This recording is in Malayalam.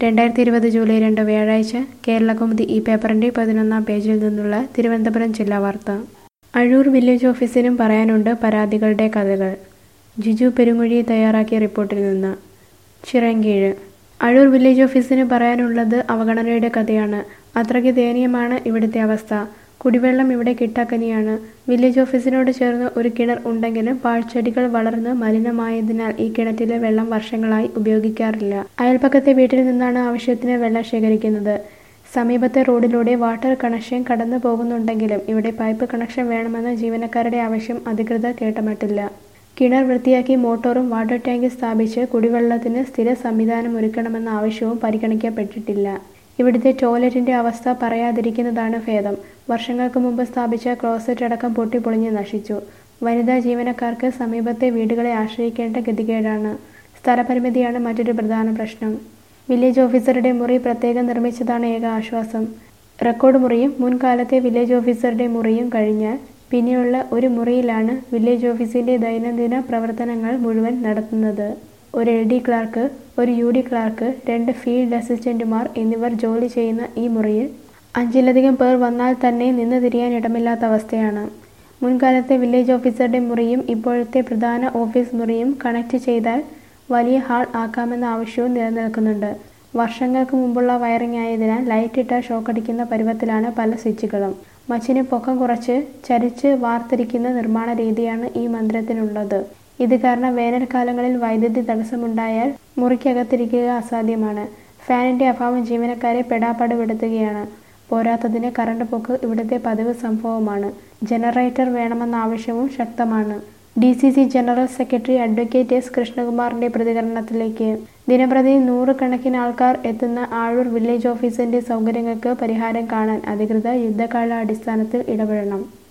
രണ്ടായിരത്തി ഇരുപത് ജൂലൈ രണ്ട് വ്യാഴാഴ്ച കേരളകൗമുദി ഈ പേപ്പറിന്റെ പതിനൊന്നാം പേജിൽ നിന്നുള്ള തിരുവനന്തപുരം ജില്ലാ വാർത്ത അഴൂർ വില്ലേജ് ഓഫീസിനും പറയാനുണ്ട് പരാതികളുടെ കഥകൾ ജിജു പെരുങ്ങുഴി തയ്യാറാക്കിയ റിപ്പോർട്ടിൽ നിന്ന് ചിറങ്കീഴ് അഴൂർ വില്ലേജ് ഓഫീസിന് പറയാനുള്ളത് അവഗണനയുടെ കഥയാണ് അത്രയ്ക്ക് ദയനീയമാണ് ഇവിടുത്തെ അവസ്ഥ കുടിവെള്ളം ഇവിടെ കിട്ടാക്കനിയാണ് വില്ലേജ് ഓഫീസിനോട് ചേർന്ന് ഒരു കിണർ ഉണ്ടെങ്കിലും പാഴ്ചെടികൾ വളർന്ന് മലിനമായതിനാൽ ഈ കിണറ്റിലെ വെള്ളം വർഷങ്ങളായി ഉപയോഗിക്കാറില്ല അയൽപക്കത്തെ വീട്ടിൽ നിന്നാണ് ആവശ്യത്തിന് വെള്ളം ശേഖരിക്കുന്നത് സമീപത്തെ റോഡിലൂടെ വാട്ടർ കണക്ഷൻ കടന്നു പോകുന്നുണ്ടെങ്കിലും ഇവിടെ പൈപ്പ് കണക്ഷൻ വേണമെന്ന ജീവനക്കാരുടെ ആവശ്യം അധികൃതർ കേട്ടമട്ടില്ല കിണർ വൃത്തിയാക്കി മോട്ടോറും വാട്ടർ ടാങ്കും സ്ഥാപിച്ച് കുടിവെള്ളത്തിന് സ്ഥിര സംവിധാനം ഒരുക്കണമെന്ന ആവശ്യവും പരിഗണിക്കപ്പെട്ടിട്ടില്ല ഇവിടുത്തെ ടോയ്ലറ്റിന്റെ അവസ്ഥ പറയാതിരിക്കുന്നതാണ് ഭേദം വർഷങ്ങൾക്ക് മുമ്പ് സ്ഥാപിച്ച ക്ലോസറ്റ് അടക്കം പൊട്ടിപ്പൊളിഞ്ഞ് നശിച്ചു വനിതാ ജീവനക്കാർക്ക് സമീപത്തെ വീടുകളെ ആശ്രയിക്കേണ്ട ഗതികേടാണ് സ്ഥലപരിമിതിയാണ് മറ്റൊരു പ്രധാന പ്രശ്നം വില്ലേജ് ഓഫീസറുടെ മുറി പ്രത്യേകം നിർമ്മിച്ചതാണ് ഏക ആശ്വാസം റെക്കോർഡ് മുറിയും മുൻകാലത്തെ വില്ലേജ് ഓഫീസറുടെ മുറിയും കഴിഞ്ഞാൽ പിന്നെയുള്ള ഒരു മുറിയിലാണ് വില്ലേജ് ഓഫീസിന്റെ ദൈനംദിന പ്രവർത്തനങ്ങൾ മുഴുവൻ നടത്തുന്നത് ഒരു എൽ ഡി ക്ലാർക്ക് ഒരു യു ഡി ക്ലാർക്ക് രണ്ട് ഫീൽഡ് അസിസ്റ്റന്റുമാർ എന്നിവർ ജോലി ചെയ്യുന്ന ഈ മുറിയിൽ അഞ്ചിലധികം പേർ വന്നാൽ തന്നെ നിന്ന് തിരിയാൻ ഇടമില്ലാത്ത അവസ്ഥയാണ് മുൻകാലത്തെ വില്ലേജ് ഓഫീസറുടെ മുറിയും ഇപ്പോഴത്തെ പ്രധാന ഓഫീസ് മുറിയും കണക്ട് ചെയ്താൽ വലിയ ഹാൾ ആക്കാമെന്ന ആവശ്യവും നിലനിൽക്കുന്നുണ്ട് വർഷങ്ങൾക്ക് മുമ്പുള്ള വയറിംഗ് ആയതിനാൽ ലൈറ്റ് ഇട്ട ഷോക്കടിക്കുന്ന പരുവത്തിലാണ് പല സ്വിച്ചുകളും മച്ചിന് പൊക്കം കുറച്ച് ചരിച്ച് വാർത്തിരിക്കുന്ന നിർമ്മാണ രീതിയാണ് ഈ മന്ദിരത്തിനുള്ളത് ഇത് കാരണം വേനൽക്കാലങ്ങളിൽ വൈദ്യുതി തടസ്സമുണ്ടായാൽ മുറിക്കകത്തിരിക്കുക അസാധ്യമാണ് ഫാനിന്റെ അഭാവം ജീവനക്കാരെ പെടാപ്പാട് പെടുത്തുകയാണ് പോരാത്തതിന് കറണ്ട് പോക്ക് ഇവിടുത്തെ പതിവ് സംഭവമാണ് ജനറേറ്റർ വേണമെന്ന ആവശ്യവും ശക്തമാണ് D C C general secretary advocate S കൃഷ്ണകുമാറിന്റെ പ്രതികരണത്തിലേക്ക് ദിനപ്രതി നൂറുകണക്കിന് ആൾക്കാർ എത്തുന്ന ആഴൂർ വില്ലേജ് ഓഫീസിന്റെ സൗകര്യങ്ങൾക്ക് പരിഹാരം കാണാൻ അധികൃതർ യുദ്ധകാല അടിസ്ഥാനത്തിൽ ഇടപെടണം